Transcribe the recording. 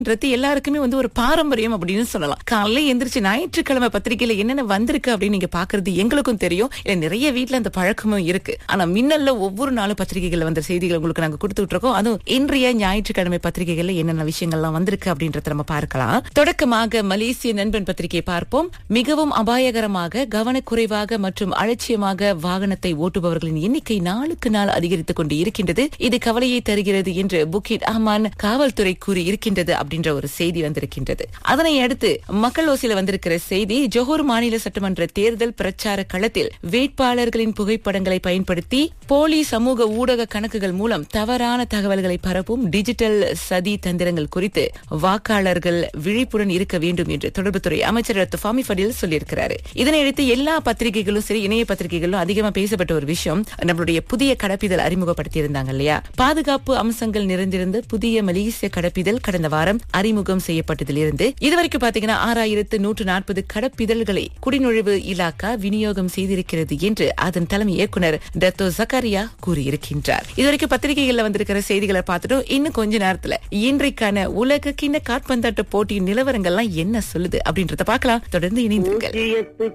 ன்றது எல்லாருக்குமே வந்து ஒரு பாரம்பரியம் அப்படின்னு சொல்லலாம் காலையில எந்திரிச்சு ஞாயிற்றுக்கிழமை பத்திரிகையில என்னென்ன வந்திருக்கு அப்படின்னு நீங்க பாக்குறது எங்களுக்கும் தெரியும் இல்ல நிறைய வீட்ல அந்த பழக்கமும் இருக்கு ஆனா மின்னல்ல ஒவ்வொரு நாளும் பத்திரிகைகள்ல வந்த செய்திகள் உங்களுக்கு நாங்க கொடுத்துட்டு இருக்கோம் அதுவும் இன்றைய ஞாயிற்றுக்கிழமை பத்திரிகைகள்ல என்னென்ன விஷயங்கள்லாம் வந்திருக்கு அப்படின்றத நம்ம பார்க்கலாம் தொடக்கமாக மலேசிய நண்பன் பத்திரிகையை பார்ப்போம் மிகவும் அபாயகரமாக கவனக்குறைவாக மற்றும் அலட்சியமாக வாகனத்தை ஓட்டுபவர்களின் எண்ணிக்கை நாளுக்கு நாள் அதிகரித்துக் கொண்டு இருக்கின்றது இது கவலையை தருகிறது என்று புக்கிட் அஹ்மான் காவல்துறை கூறி இருக்கின்றது அப்படின்ற ஒரு செய்தி வந்திருக்கின்றது அதனை அடுத்து மக்கள் ஓசில வந்திருக்கிற செய்தி ஜோஹர் மாநில சட்டமன்ற தேர்தல் பிரச்சார களத்தில் வேட்பாளர்களின் புகைப்படங்களை பயன்படுத்தி போலி சமூக ஊடக கணக்குகள் மூலம் தவறான தகவல்களை பரப்பும் டிஜிட்டல் சதி தந்திரங்கள் குறித்து வாக்காளர்கள் விழிப்புடன் இருக்க வேண்டும் என்று தொடர்புத்துறை அமைச்சர் துஃபாமி ஃபடில் சொல்லியிருக்கிறாரு இதனையடுத்து எல்லா பத்திரிகைகளும் சரி இணைய பத்திரிகைகளும் அதிகமா பேசப்பட்ட ஒரு விஷயம் நம்மளுடைய புதிய கடப்பிதழ் அறிமுகப்படுத்தி இருந்தாங்க இல்லையா பாதுகாப்பு அம்சங்கள் நிறைந்திருந்த புதிய மலேசிய கடப்பிதழ் கடந்த வாரம் அறிமுகம் செய்யப்பட்டதிலிருந்து இதுவரைக்கும் பாத்தீங்கன்னா ஆறாயிரத்து நூற்று நாற்பது கடப்பிதழ்களை குடிநுழைவு இலாக்கா விநியோகம் செய்திருக்கிறது என்று அதன் தலைமை இயக்குனர் டத்தோ ஜக்காரியா கூறியிருக்கின்றார் இதுவரைக்கும் பத்திரிகைகள்ல வந்திருக்கிற செய்திகளை பார்த்துட்டோம் இன்னும் கொஞ்ச நேரத்துல இன்றைக்கான உலக கிண்ண காற்பந்தாட்ட போட்டியின் நிலவரங்கள்லாம் என்ன சொல்லுது அப்படின்றத பார்க்கலாம் தொடர்ந்து இணைந்திருங்கள் பூஜ்ஜியத்து